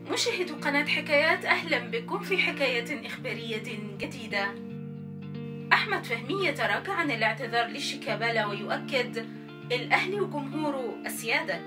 مشاهدو قناة حكايات أهلا بكم في حكاية إخبارية جديدة أحمد فهمي يتراجع عن الاعتذار لشيكابالا ويؤكد الأهلي وجمهوره أسيادك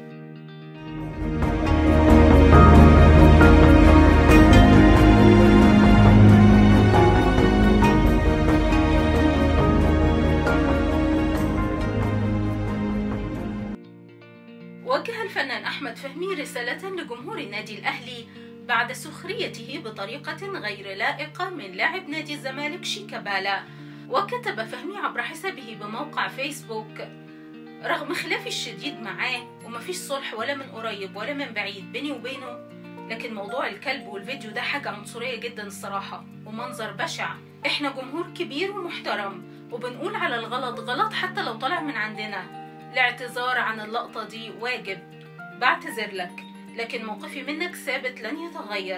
وجه الفنان أحمد فهمي رسالة لجمهور النادي الأهلي بعد سخريته بطريقة غير لائقة من لاعب نادي الزمالك شيكابالا وكتب فهمي عبر حسابه بموقع فيسبوك رغم خلافي الشديد معاه ومفيش صلح ولا من قريب ولا من بعيد بيني وبينه لكن موضوع الكلب والفيديو ده حاجة عنصرية جدا الصراحة ومنظر بشع احنا جمهور كبير ومحترم وبنقول على الغلط غلط حتى لو طلع من عندنا الاعتذار عن اللقطة دي واجب بعتذر لك لكن موقفي منك ثابت لن يتغير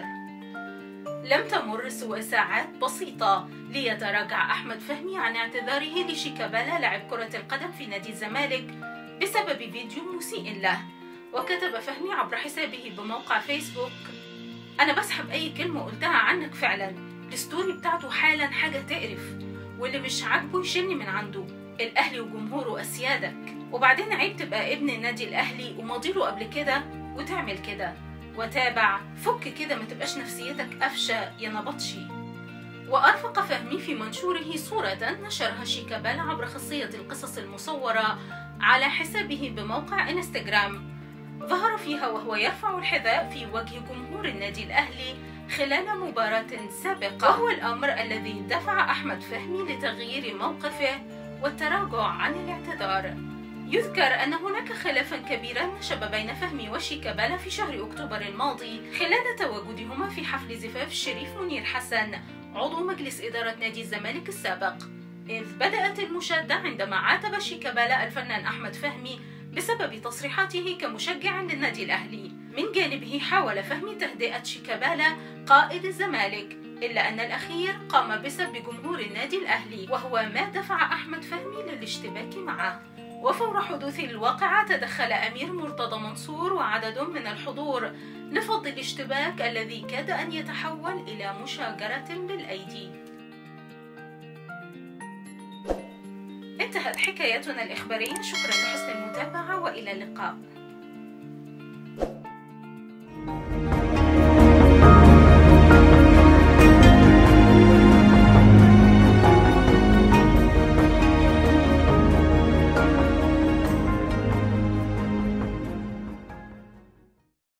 لم تمر سوى ساعات بسيطة ليتراجع أحمد فهمي عن اعتذاره لشيكابالا لاعب كرة القدم في نادي الزمالك بسبب فيديو مسيء له وكتب فهمي عبر حسابه بموقع فيسبوك أنا بسحب أي كلمة قلتها عنك فعلا الستوري بتاعته حالا حاجة تقرف واللي مش عاجبه يشيلني من عنده الأهلي وجمهوره أسيادك وبعدين عيب تبقى ابن النادي الأهلي وماضيله قبل كده وتعمل كده وتابع فك كده ما تبقاش نفسيتك قفشة يا نبطشي وأرفق فهمي في منشوره صورة نشرها شيكابالا عبر خاصية القصص المصورة على حسابه بموقع انستغرام ظهر فيها وهو يرفع الحذاء في وجه جمهور النادي الأهلي خلال مباراة سابقة وهو الأمر الذي دفع أحمد فهمي لتغيير موقفه والتراجع عن الاعتذار يذكر أن هناك خلافا كبيرا نشب بين فهمي وشيكابالا في شهر أكتوبر الماضي خلال تواجدهما في حفل زفاف الشريف منير حسن عضو مجلس إدارة نادي الزمالك السابق إذ بدأت المشادة عندما عاتب شيكابالا الفنان أحمد فهمي بسبب تصريحاته كمشجع للنادي الأهلي من جانبه حاول فهمي تهدئة شيكابالا قائد الزمالك إلا أن الأخير قام بسب جمهور النادي الأهلي وهو ما دفع أحمد فهمي للاشتباك معه وفور حدوث الواقعة تدخل أمير مرتضى منصور وعدد من الحضور لفض الاشتباك الذي كاد أن يتحول إلى مشاجرة بالأيدي انتهت حكايتنا الإخبارية شكرا لحسن المتابعة وإلى اللقاء